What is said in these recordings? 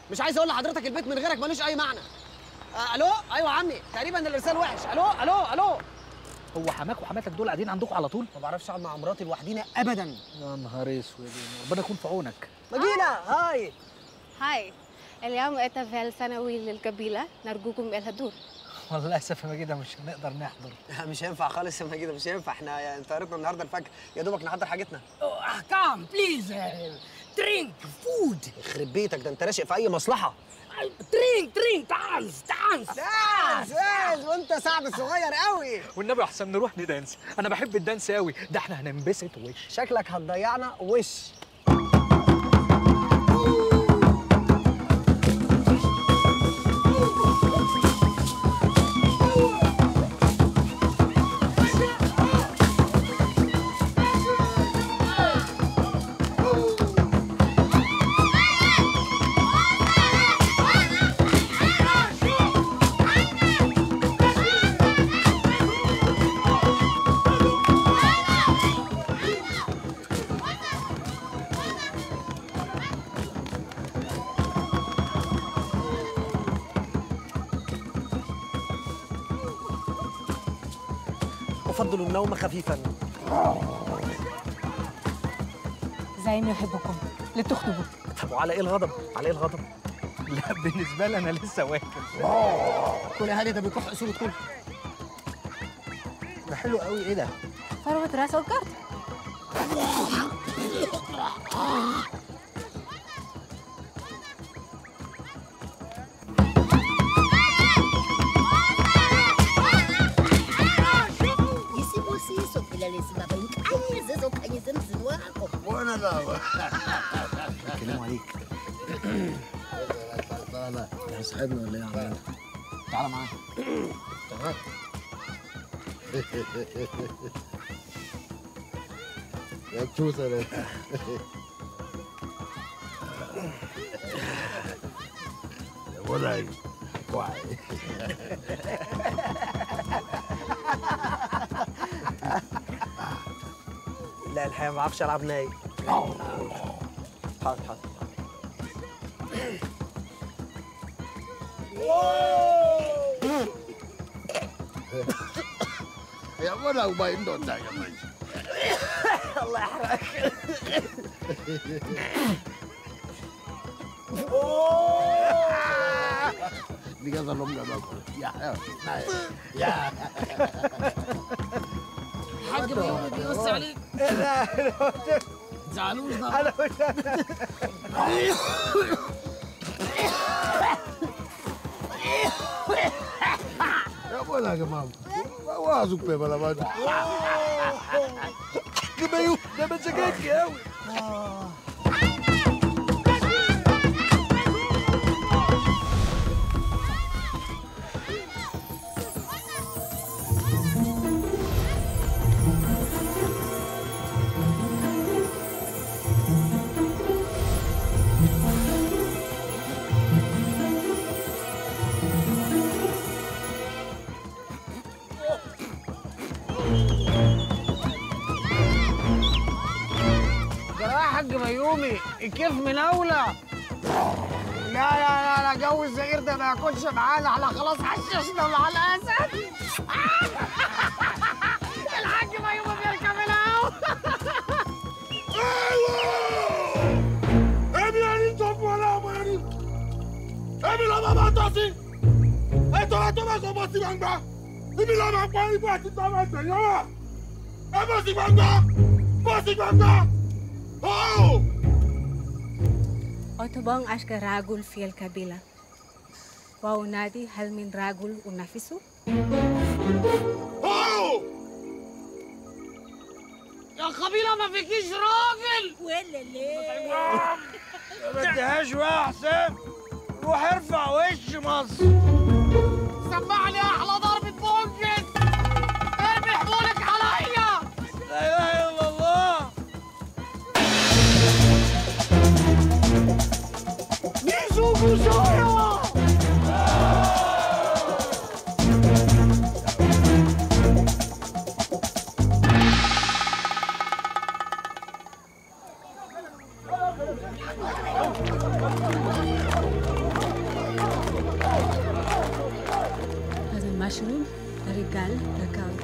مش عايز اقول لحضرتك البيت من غيرك ملوش اي معنى آه الو ايوه يا عمي تقريبا الارسال وحش الو الو الو هو حماك وحماتك دول قاعدين عندكم على طول ما بعرفش اقعد مع مراتي لوحدينا ابدا يا نهار اسود ربنا يكون في عونك مجينا هاي هاي اليوم احتفال سنوي للقبيلة نرجوكم الحضور والله للاسف يا مجيده مش هنقدر نحضر مش هينفع خالص يا مجيده مش هينفع احنا يعني طيارتنا النهارده الفجر يا دوبك نحضر حاجتنا come, please. Uh, drink, food. يخرب بيتك ده انت راشق في اي مصلحه Uh, drink, drink, dance, dance. دانس دانس وانت سعد الصغير قوي والنبي احسن نروح ندانس انا بحب الدانس قوي ده احنا هننبسط وش شكلك هتضيعنا وش افضل النوم خفيفا زي ما يحبكم لتخطبوا طب وعلى ايه الغضب على ايه الغضب لا بالنسبه لي انا لسه واكل كل يا هادي ده بيكح اصول كل ده حلو قوي ايه ده ثروة راس الكارت Isi busiso phela lesi baba inkanyezi ezokhanyisa emzini wakho Bona lava. بيتكلموا عليك لا لا يا صاحبنا ولا ايه يا عم تعالى معايا يا بتوسة ده يا ولاي واعي لا الحقيقه ما بعرفش العب ناي حاضر حاضر يا ولا وباين دون ده يا مجد الله يحرقك دي كذا لهم يا باكل يا يا يا حاج بيومي بيوصي عليك. زعلوش ده. انا مش يا ولا يا جماعه وازوك بلا ما جبايو ده مزاجاتي قوي جراح يا حاج بيومي الكيف من اولى لا لا لا لا جو الزئير ده ما ياكلش معانا احنا خلاص حششنا مع الاسد الحاج بيومي بيركب الهوا Èmi ẹni tó fún ọ láàmú ẹni. Èmi lọ máa máa tọ́ sí. Ètò ẹ̀tọ́ bá sọ bọ́ sí gbangba. Ibi lọ máa pọ́ ibú àti tọ́ máa tẹ̀yọ́ wà. Ẹ bọ́ sí gbangba. Bọ́ sí gbangba. Óò! أتبان أشك راجل في القبيلة وأنادي هل من رجل أنافسه؟ Óò! يا قبيله ما فيكيش راجل ولا ليه ما اديهاش بقى يا حسام روح ارفع وش مصر سمعني احلى ضربة بونجن ارمي حبولك عليا لا اله الا الله ميزو بوزايا Bilal gagal.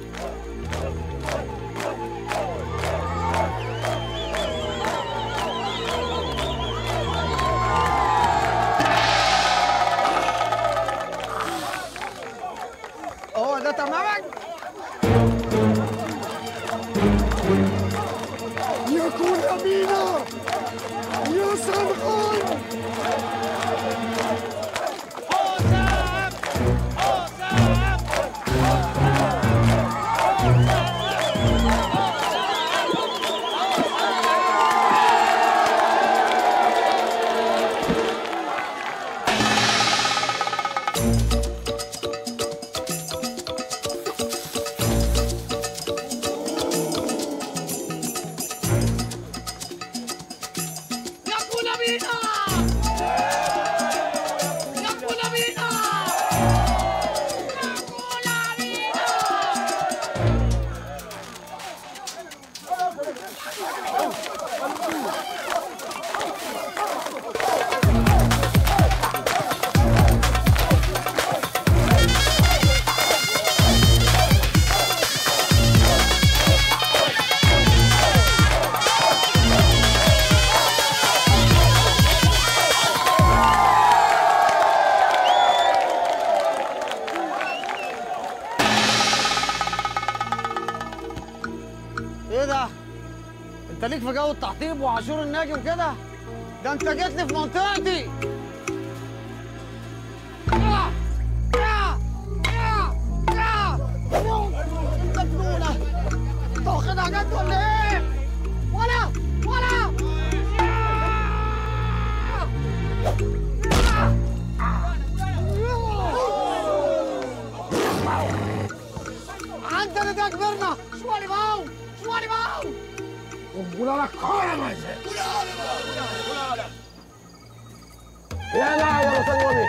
هو ده تمامك يكون أمينة يا سمحان يا كولابينا يا كولابينا يا كولابينا ايه ده انت ليك في جو التحطيب وعاشور الناجي وكده ده انت جيت لي في منطقتي انت بنونه انت واخدها جد ولا ايه ولا ولا عندنا ده كبرنا شو اللي باو شو اللي باو ولا لك كورة ما يا لا يا سلومي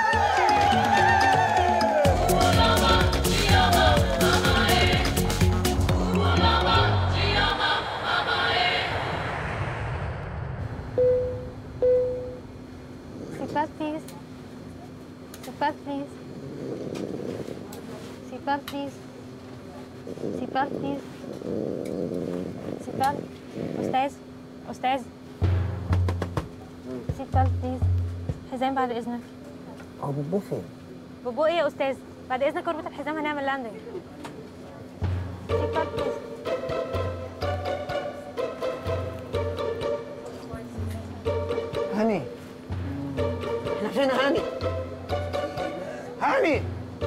Seatbelt, please. Seatbelt, please. Seatbelt, please. Seatbelt, please. Seatbelt. أستاذ أستاذ Seatbelt, please. حزام بعد إذنك هو بوبو فين؟ بوبو إيه يا أستاذ؟ بعد إذنك اربط الحزام هنعمل لاندنج Seatbelt, please. هاني احنا فين يا هاني هاني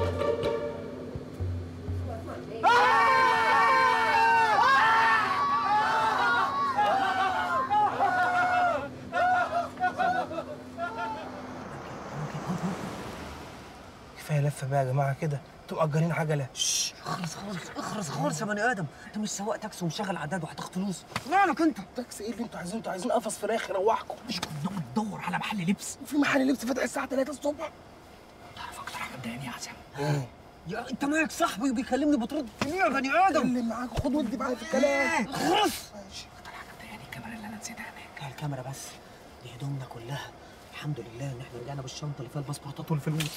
كفايه لفه بقى يا جماعه كده انتوا مأجرين عجله اخرس خالص اخرس خالص يا بني ادم انت مش سواق تاكسي ومشغل عداد وهتاخد فلوس مالك انت تاكسي ايه اللي انتوا عايزينه انتوا عايزين قفص فراخ يروحكم مش كنا بندور على محل لبس وفي محل لبس فاتح الساعه 3 الصبح تعرف اكتر حاجه مضايقاني يا عزام يا انت مالك صاحبي وبيكلمني بترد ليه يا بني ادم اللي معاك خد ودي معايا في الكلام اخرس اكتر حاجه مضايقاني الكاميرا اللي انا نسيتها هناك هي الكاميرا بس دي هدومنا كلها الحمد لله ان احنا رجعنا بالشنطه اللي فيها الباسبورتات والفلوس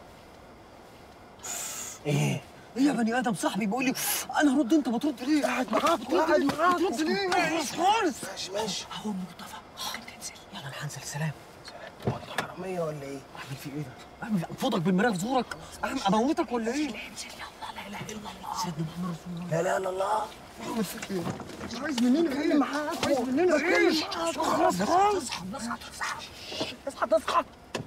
ايه ايه يا بني ادم صاحبي بيقول لي انا هرد انت بترد ليه قاعد معاك بترد قاعد ليه معاك بترد ليه ماليش خالص ماشي ماشي هو مرتفع انت انزل يلا انا هنزل سلام هو انتوا حراميه ولا ايه؟ اعمل في ايه ده؟ اعمل انفضك بالمرايه في زورك اعمل اموتك ولا ايه؟ انزل يلا لا اله الا الله سيدنا محمد رسول الله لا لا لا الله عايز مننا ايه؟ معاك عايز مننا ايه؟ خلاص خلاص اصحى اصحى تصحى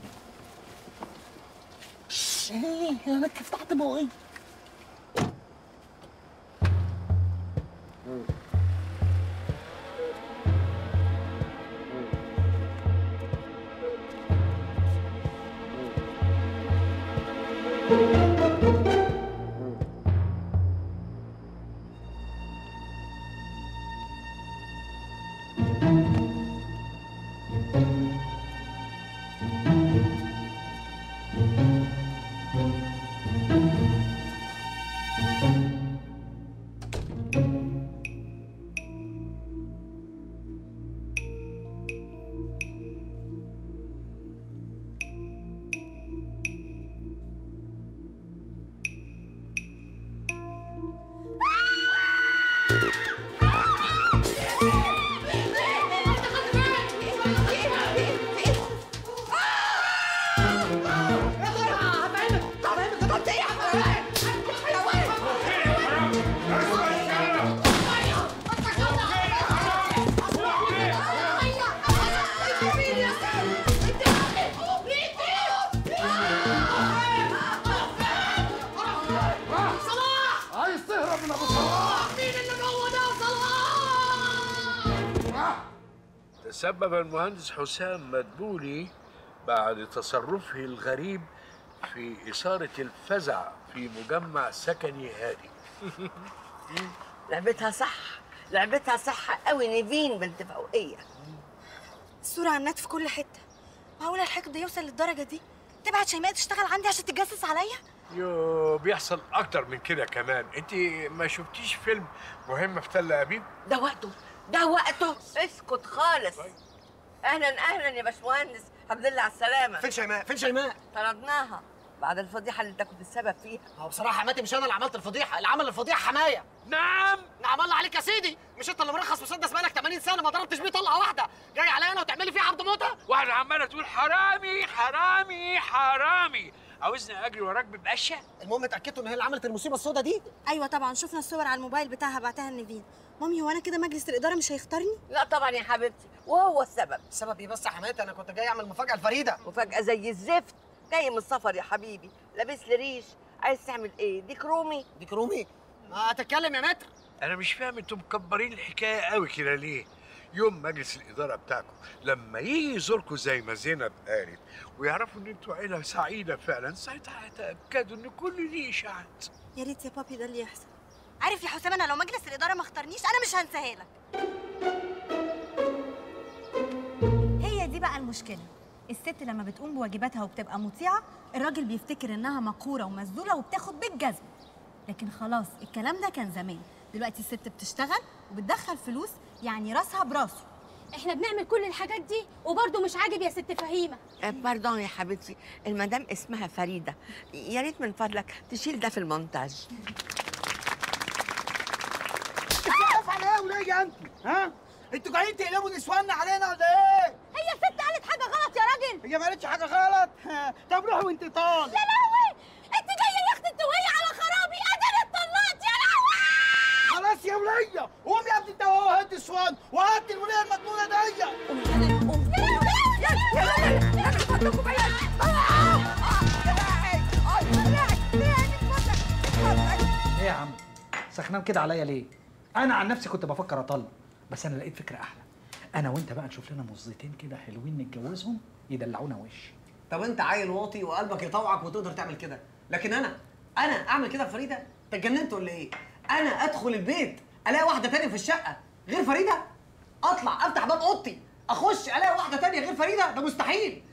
ايه يا نكف تحت بقى ايه تسبب المهندس حسام مدبولي بعد تصرفه الغريب في إثارة الفزع في مجمع سكني هادي لعبتها صح لعبتها صح قوي نيفين بنت فوقيه الصورة على النت في كل حتة معقولة الحقد ده يوصل للدرجة دي تبعت شيماء تشتغل عندي عشان تتجسس عليا يو بيحصل أكتر من كده كمان أنت ما شفتيش فيلم مهمة في تل أبيب؟ ده وقته ده وقته اسكت خالص اهلا اهلا يا باشمهندس الحمد لله على السلامه فين شيماء فين شيماء طردناها بعد الفضيحه اللي انت كنت السبب فيها هو بصراحه حماتي مش انا اللي عملت الفضيحه اللي عمل الفضيحه حمايه نعم نعم الله عليك يا سيدي مش انت اللي مرخص مسدس بقالك 80 سنه ما ضربتش بيه طلقه واحده جاي عليا انا وتعملي فيه عبد موته واحدة عمالة تقول حرامي حرامي حرامي عاوزني أجري وراك ببقشة؟ المهم اتاكدتوا ان هي اللي عملت المصيبه السوداء دي ايوه طبعا شفنا الصور على الموبايل بتاعها بعتها لنيفين مامي هو انا كده مجلس الاداره مش هيختارني لا طبعا يا حبيبتي وهو السبب السبب ايه بس يا حماتي انا كنت جاي اعمل مفاجاه لفريده وفجاه زي الزفت جاي من السفر يا حبيبي لابس لي ريش عايز تعمل ايه ديك رومي ديك رومي ما هتتكلم يا متر أنا مش فاهم أنتوا مكبرين الحكاية قوي كده ليه؟ يوم مجلس الإدارة بتاعكم لما يجي يزوركم زي ما زينب قالت ويعرفوا إن أنتوا عيلة سعيدة فعلا ساعتها هيتأكدوا إن كل دي إشاعات يا ريت يا بابي ده اللي يحصل عارف يا حسام انا لو مجلس الاداره ما اختارنيش انا مش هنساها لك هي دي بقى المشكلة الست لما بتقوم بواجباتها وبتبقى مطيعة الراجل بيفتكر انها مقهورة ومذلولة وبتاخد بالجزم لكن خلاص الكلام ده كان زمان دلوقتي الست بتشتغل وبتدخل فلوس يعني راسها براسه احنا بنعمل كل الحاجات دي وبرضه مش عاجب يا ست فهيمه آه، باردون يا حبيبتي المدام اسمها فريده يا ريت من فضلك تشيل ده في المونتاج بتقف على ايه وليه انت ها انتوا جايين تقلبوا نسواننا علينا ولا ايه هي الست قالت حاجه غلط يا راجل هي ما قالتش حاجه غلط ها، طب روحي وانت طالع يا لهوي انت جايه يا اختي انتوهيه على خرابي انا اتطلقت يا لهوي خلاص يا وليه قوم يا ابني انت وهو هات السوان وهات الوليه المجنونه دي ايه يا عم سخنان كده عليا ليه انا عن نفسي كنت بفكر اطلق بس انا لقيت فكره احلى انا وانت بقى نشوف لنا مزتين كده حلوين نتجوزهم يدلعونا وش طب انت عيل واطي وقلبك يطوعك وتقدر تعمل كده لكن انا انا اعمل كده لفريده انت اتجننت ولا ايه انا ادخل البيت الاقي واحده تانية في الشقه غير فريده اطلع افتح باب اوضتي اخش الاقي واحده تانية غير فريده ده مستحيل